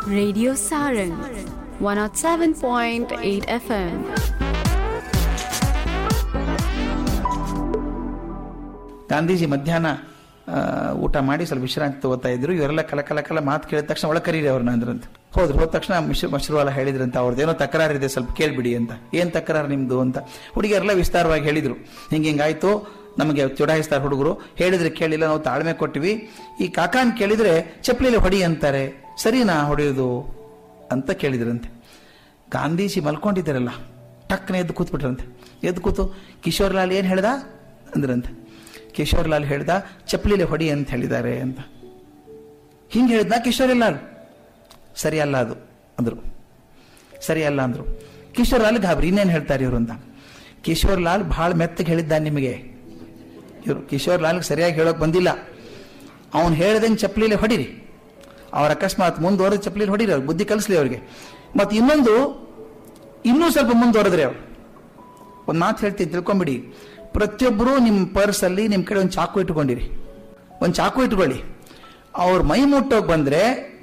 Radio Sarang 107.8 FM. Gandhiji ಮಧ್ಯಾಹ್ನ ಆ, ಊಟ ಮಾಡಿ ಸ್ವಲ್ಪ ವಿಶ್ರಾಂತಿ ತಗೋತಾ ಇದ್ರು ಇವರೆಲ್ಲ ಕಲ ಕಲ ಕಲ ಮಾತು ಕೇಳಿದ ತಕ್ಷಣ ಒಳ ಕರೀರಿ ಅವ್ರನ್ನ ಅಂದ್ರಂತ ಹೋದ್ರು ಹೋದ ತಕ್ಷಣ ಮಿಶ್ರ ಮಶ್ರವಾಲ ಹೇಳಿದ್ರಂತ ಅವ್ರದ್ದೇನೋ ತಕರಾರಿದೆ ಸ್ವಲ್ಪ ಕೇಳ್ಬಿಡಿ ಅಂತ ಏನ್ ತಕರಾರು ನಿಮ್ದು ಅಂತ ಹುಡುಗಿಯರೆಲ್ಲ ವಿಸ್ತಾರವಾಗಿ ಹೇಳಿದ್ರು ಹಿಂಗೆ ಹಿಂಗಾಯ್ತು ನಮಗೆ ಚುಡಾಯಿಸ್ತಾರೆ ಹುಡುಗರು ಹೇಳಿದ್ರೆ ಕೇಳಿಲ್ಲ ನಾವು ತಾಳ್ಮೆ ಕೊಟ್ಟಿವಿ ಈ ಕಾಕಾನ್ ಕೇಳಿದ್ರೆ ಚಪ್ಪಲಿಲಿ ಹೊಡಿ ಅಂತಾರೆ ಸರಿನಾ ಹೊಡೆಯೋದು ಅಂತ ಕೇಳಿದ್ರಂತೆ ಗಾಂಧೀಜಿ ಮಲ್ಕೊಂಡಿದ್ದಾರಲ್ಲ ಟಕ್ನೆ ಎದ್ದು ಕೂತ್ಬಿಟ್ರಂತೆ ಎದ್ದು ಕೂತು ಕಿಶೋರ್ ಲಾಲ್ ಏನ್ ಹೇಳ್ದ ಅಂದ್ರಂತೆ ಕಿಶೋರ್ ಲಾಲ್ ಹೇಳ್ದ ಚಪ್ಪಲಿಲೆ ಹೊಡಿ ಅಂತ ಹೇಳಿದ್ದಾರೆ ಅಂತ ಹಿಂಗೆ ಹೇಳಿದ್ನ ಕಿಶೋರ್ ಲಾಲ್ ಸರಿ ಅಲ್ಲ ಅದು ಅಂದ್ರು ಸರಿ ಅಲ್ಲ ಅಂದ್ರು ಕಿಶೋರ್ ಲಾಲ್ ಗಾಬರಿ ಇನ್ನೇನು ಹೇಳ್ತಾರೆ ಇವರು ಅಂತ ಕಿಶೋರ್ ಲಾಲ್ ಬಹಳ ಮೆತ್ತಗೆ ಹೇಳಿದ್ದ ನಿಮಗೆ ಇವರು ಕಿಶೋರ್ ಲಾಲ್ಗೆ ಸರಿಯಾಗಿ ಹೇಳೋಕೆ ಬಂದಿಲ್ಲ ಅವನು ಹೇಳ್ದಂಗೆ ಚಪ್ಪಲಿಲೆ ಹೊಡಿರಿ ಅವ್ರ ಅಕಸ್ಮಾತ್ ಮುಂದುವರೆದ ಚಪ್ಪಲಿಲಿ ಹೊಡಿರಿ ಅವ್ರಿಗೆ ಬುದ್ಧಿ ಕಲಿಸ್ಲಿ ಅವ್ರಿಗೆ ಮತ್ತು ಇನ್ನೊಂದು ಇನ್ನೂ ಸ್ವಲ್ಪ ಮುಂದುವರೆದ್ರೆ ಅವ್ರು ಒಂದು ಮಾತು ಹೇಳ್ತೀನಿ ತಿಳ್ಕೊಂಬಿಡಿ ಪ್ರತಿಯೊಬ್ಬರು ನಿಮ್ಮ ಪರ್ಸಲ್ಲಿ ನಿಮ್ಮ ಕಡೆ ಒಂದು ಚಾಕು ಇಟ್ಕೊಂಡಿರಿ ಒಂದು ಚಾಕು ಇಟ್ಕೊಳ್ಳಿ ಅವ್ರ ಮೈ ಮುಟ್ಟೋಗಿ ಬಂದ್ರೆ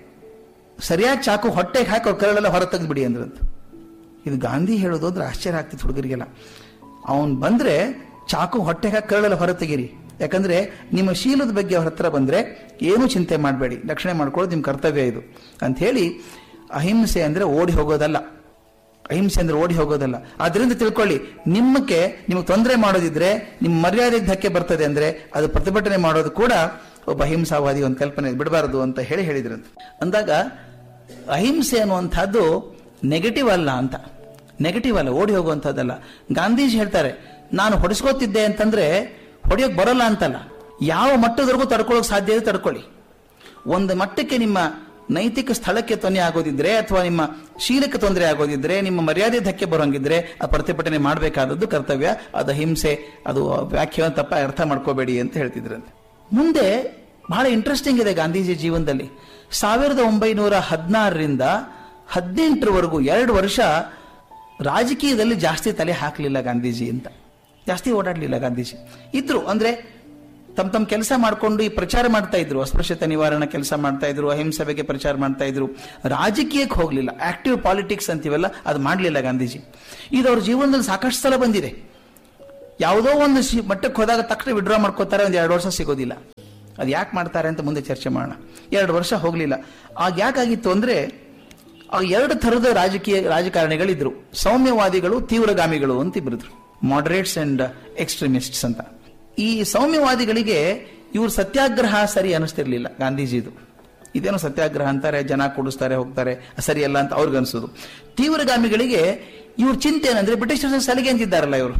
ಸರಿಯಾಗಿ ಚಾಕು ಹೊಟ್ಟೆಗೆ ಹಾಕಿ ಅವ್ರ ಕರಳೆಲ್ಲ ಹೊರ ತೆಗೆದ್ಬಿಡಿ ಅಂದ್ರಂತ ಇದು ಗಾಂಧಿ ಹೇಳೋದು ಅಂದ್ರೆ ಆಶ್ಚರ್ಯ ಆಗ್ತಿತ್ತು ಹುಡುಗರಿಗೆಲ್ಲ ಅವನ್ ಬಂದ್ರೆ ಚಾಕು ಹೊಟ್ಟೆಗೆ ಹಾಕಿ ಕರಳೆಲ್ಲ ಹೊರ ತೆಗೀರಿ ಯಾಕಂದ್ರೆ ನಿಮ್ಮ ಶೀಲದ ಬಗ್ಗೆ ಅವ್ರ ಹತ್ರ ಬಂದ್ರೆ ಏನೂ ಚಿಂತೆ ಮಾಡಬೇಡಿ ರಕ್ಷಣೆ ಮಾಡ್ಕೊಳ್ಳೋದು ನಿಮ್ಮ ಕರ್ತವ್ಯ ಇದು ಅಂತ ಹೇಳಿ ಅಹಿಂಸೆ ಅಂದ್ರೆ ಓಡಿ ಹೋಗೋದಲ್ಲ ಅಹಿಂಸೆ ಅಂದ್ರೆ ಓಡಿ ಹೋಗೋದಲ್ಲ ಅದರಿಂದ ತಿಳ್ಕೊಳ್ಳಿ ನಿಮ್ಮಕ್ಕೆ ನಿಮಗೆ ತೊಂದರೆ ಮಾಡೋದಿದ್ರೆ ನಿಮ್ಮ ಮರ್ಯಾದೆಗೆ ಧಕ್ಕೆ ಬರ್ತದೆ ಅಂದ್ರೆ ಅದು ಪ್ರತಿಭಟನೆ ಮಾಡೋದು ಕೂಡ ಒಬ್ಬ ಅಹಿಂಸಾವಾದಿ ಒಂದು ಕಲ್ಪನೆ ಬಿಡಬಾರದು ಅಂತ ಹೇಳಿ ಹೇಳಿದ್ರಂತ ಅಂದಾಗ ಅಹಿಂಸೆ ಅನ್ನುವಂಥದ್ದು ನೆಗೆಟಿವ್ ಅಲ್ಲ ಅಂತ ನೆಗೆಟಿವ್ ಅಲ್ಲ ಓಡಿ ಹೋಗುವಂಥದ್ದಲ್ಲ ಗಾಂಧೀಜಿ ಹೇಳ್ತಾರೆ ನಾನು ಹೊಡೆಸ್ಕೋತಿದ್ದೆ ಅಂತಂದ್ರೆ ಹೊಡೆಯೋಕ್ ಬರೋಲ್ಲ ಅಂತಲ್ಲ ಯಾವ ಮಟ್ಟದವರೆಗೂ ತಡ್ಕೊಳ್ಳೋಕೆ ಸಾಧ್ಯ ಇದೆ ತಡ್ಕೊಳ್ಳಿ ಒಂದು ಮಟ್ಟಕ್ಕೆ ನಿಮ್ಮ ನೈತಿಕ ಸ್ಥಳಕ್ಕೆ ತೊಂದರೆ ಆಗೋದಿದ್ರೆ ಅಥವಾ ನಿಮ್ಮ ಶೀಲಕ್ಕೆ ತೊಂದರೆ ಆಗೋದಿದ್ರೆ ನಿಮ್ಮ ಮರ್ಯಾದೆ ಧಕ್ಕೆ ಬರೋಂಗಿದ್ರೆ ಆ ಪ್ರತಿಭಟನೆ ಮಾಡಬೇಕಾದದ್ದು ಕರ್ತವ್ಯ ಅದು ಹಿಂಸೆ ಅದು ವ್ಯಾಖ್ಯಾನ ತಪ್ಪ ಅರ್ಥ ಮಾಡ್ಕೋಬೇಡಿ ಅಂತ ಹೇಳ್ತಿದ್ರಂತೆ ಮುಂದೆ ಬಹಳ ಇಂಟ್ರೆಸ್ಟಿಂಗ್ ಇದೆ ಗಾಂಧೀಜಿ ಜೀವನದಲ್ಲಿ ಸಾವಿರದ ಒಂಬೈನೂರ ಹದಿನಾರರಿಂದ ಹದಿನೆಂಟರವರೆಗೂ ಎರಡು ವರ್ಷ ರಾಜಕೀಯದಲ್ಲಿ ಜಾಸ್ತಿ ತಲೆ ಹಾಕಲಿಲ್ಲ ಗಾಂಧೀಜಿ ಅಂತ ಜಾಸ್ತಿ ಓಡಾಡಲಿಲ್ಲ ಗಾಂಧೀಜಿ ಇದ್ರು ಅಂದ್ರೆ ತಮ್ಮ ತಮ್ಮ ಕೆಲಸ ಮಾಡಿಕೊಂಡು ಈ ಪ್ರಚಾರ ಮಾಡ್ತಾ ಇದ್ರು ಅಸ್ಪೃಶ್ಯತೆ ನಿವಾರಣಾ ಕೆಲಸ ಮಾಡ್ತಾ ಇದ್ರು ಅಹಿಂಸೆ ಬಗ್ಗೆ ಪ್ರಚಾರ ಮಾಡ್ತಾ ಇದ್ರು ರಾಜಕೀಯಕ್ಕೆ ಹೋಗ್ಲಿಲ್ಲ ಆಕ್ಟಿವ್ ಪಾಲಿಟಿಕ್ಸ್ ಅಂತೀವಲ್ಲ ಅದು ಮಾಡಲಿಲ್ಲ ಗಾಂಧೀಜಿ ಇದು ಅವ್ರ ಜೀವನದಲ್ಲಿ ಸಾಕಷ್ಟು ಸಲ ಬಂದಿದೆ ಯಾವುದೋ ಒಂದು ಶಿ- ಮಟ್ಟಕ್ಕೆ ಹೋದಾಗ ತಕ್ಷಣ ವಿಡ್ರಾ ಮಾಡ್ಕೋತಾರೆ ಒಂದು ಎರಡು ವರ್ಷ ಸಿಗೋದಿಲ್ಲ ಅದು ಯಾಕೆ ಮಾಡ್ತಾರೆ ಅಂತ ಮುಂದೆ ಚರ್ಚೆ ಮಾಡೋಣ ಎರಡು ವರ್ಷ ಹೋಗ್ಲಿಲ್ಲ ಆಗ ಯಾಕಾಗಿತ್ತು ಅಂದ್ರೆ ಆಗ ಎರಡು ಥರದ ರಾಜಕೀಯ ರಾಜಕಾರಣಿಗಳಿದ್ರು ಸೌಮ್ಯವಾದಿಗಳು ತೀವ್ರಗಾಮಿಗಳು ಅಂತ ಇಬ್ಬರಿದ್ರು ಮಾಡರೇಟ್ಸ್ ಅಂಡ್ ಎಕ್ಸ್ಟ್ರೀಮಿಸ್ಟ್ಸ್ ಅಂತ ಈ ಸೌಮ್ಯವಾದಿಗಳಿಗೆ ಇವ್ರ ಸತ್ಯಾಗ್ರಹ ಸರಿ ಅನಿಸ್ತಿರ್ಲಿಲ್ಲ ಗಾಂಧೀಜಿದು ಇದೇನೋ ಸತ್ಯಾಗ್ರಹ ಅಂತಾರೆ ಜನ ಕೂಡಿಸ್ತಾರೆ ಹೋಗ್ತಾರೆ ಸರಿಯಲ್ಲ ಅಂತ ಅವ್ರಿಗೆ ಅನ್ಸೋದು ತೀವ್ರಗಾಮಿಗಳಿಗೆ ಇವ್ರ ಚಿಂತೆ ಏನಂದ್ರೆ ಬ್ರಿಟಿಷರ ಸಲಿಗೆ ಅಂತಿದ್ದಾರಲ್ಲ ಇವರು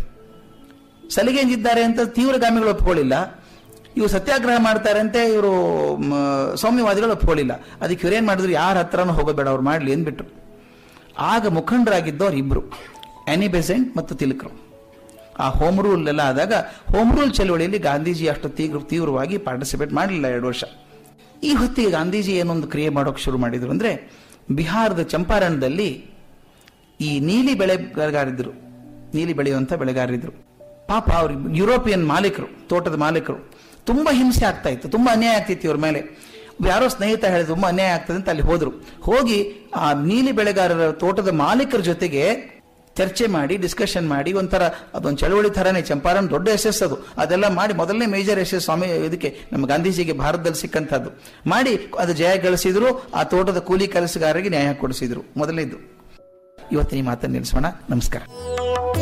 ಸಲಿಗೆ ಎಂದಿದ್ದಾರೆ ಅಂತ ತೀವ್ರಗಾಮಿಗಳು ಒಪ್ಕೊಳ್ಳಿಲ್ಲ ಇವರು ಸತ್ಯಾಗ್ರಹ ಮಾಡ್ತಾರೆ ಅಂತ ಇವರು ಸೌಮ್ಯವಾದಿಗಳು ಒಪ್ಕೊಳ್ಳಿಲ್ಲ ಅದಕ್ಕೆ ಇವ್ರೇನ್ ಮಾಡಿದ್ರು ಯಾರ ಹತ್ರನೂ ಹೋಗೋಬೇಡ ಅವ್ರು ಮಾಡ್ಲಿ ಅಂದ್ಬಿಟ್ರು ಆಗ ಮುಖಂಡರಾಗಿದ್ದವ್ರು ಇಬ್ರು ಆನಿ ಬೆಸೆಂಟ್ ಮತ್ತು ತಿಲಕರು ಆ ಹೋಮ್ ರೂಲ್ ಎಲ್ಲ ಆದಾಗ ಹೋಮ್ ರೂಲ್ ಚಳವಳಿಯಲ್ಲಿ ಗಾಂಧೀಜಿ ಅಷ್ಟು ತೀವ್ರ ತೀವ್ರವಾಗಿ ಪಾರ್ಟಿಸಿಪೇಟ್ ಮಾಡಲಿಲ್ಲ ಎರಡು ವರ್ಷ ಈ ಹೊತ್ತಿಗೆ ಗಾಂಧೀಜಿ ಏನೊಂದು ಕ್ರಿಯೆ ಮಾಡೋಕೆ ಶುರು ಮಾಡಿದ್ರು ಅಂದ್ರೆ ಬಿಹಾರದ ಚಂಪಾರಣದಲ್ಲಿ ಈ ನೀಲಿ ಬೆಳೆಗಾರರಿದ್ರು ನೀಲಿ ಬೆಳೆಯುವಂತ ಬೆಳೆಗಾರರಿದ್ರು ಪಾಪ ಅವ್ರು ಯುರೋಪಿಯನ್ ಮಾಲೀಕರು ತೋಟದ ಮಾಲೀಕರು ತುಂಬಾ ಹಿಂಸೆ ಆಗ್ತಾ ಇತ್ತು ತುಂಬಾ ಅನ್ಯಾಯ ಆಗ್ತಿತ್ತು ಇವ್ರ ಮೇಲೆ ಯಾರೋ ಸ್ನೇಹಿತ ಹೇಳಿದ್ರು ತುಂಬಾ ಅನ್ಯಾಯ ಆಗ್ತದೆ ಅಂತ ಅಲ್ಲಿ ಹೋದ್ರು ಹೋಗಿ ಆ ನೀಲಿ ಬೆಳೆಗಾರರ ತೋಟದ ಮಾಲೀಕರ ಜೊತೆಗೆ ಚರ್ಚೆ ಮಾಡಿ ಡಿಸ್ಕಷನ್ ಮಾಡಿ ಒಂಥರ ಅದೊಂದು ಚಳವಳಿ ಥರನೇ ಚಂಪಾರನ್ ದೊಡ್ಡ ಯಶಸ್ಸು ಅದು ಅದೆಲ್ಲ ಮಾಡಿ ಮೊದಲನೇ ಮೇಜರ್ ಯಶಸ್ಸು ಸ್ವಾಮಿ ಇದಕ್ಕೆ ನಮ್ಮ ಗಾಂಧೀಜಿಗೆ ಭಾರತದಲ್ಲಿ ಸಿಕ್ಕಂಥದ್ದು ಮಾಡಿ ಅದು ಜಯ ಗಳಿಸಿದ್ರು ಆ ತೋಟದ ಕೂಲಿ ಕೆಲಸಗಾರರಿಗೆ ನ್ಯಾಯ ಕೊಡಿಸಿದ್ರು ಮೊದಲನೇದು ಇವತ್ತಿನ ಈ ಮಾತನ್ನು ನಿಲ್ಲಿಸೋಣ ನಮಸ್ಕಾರ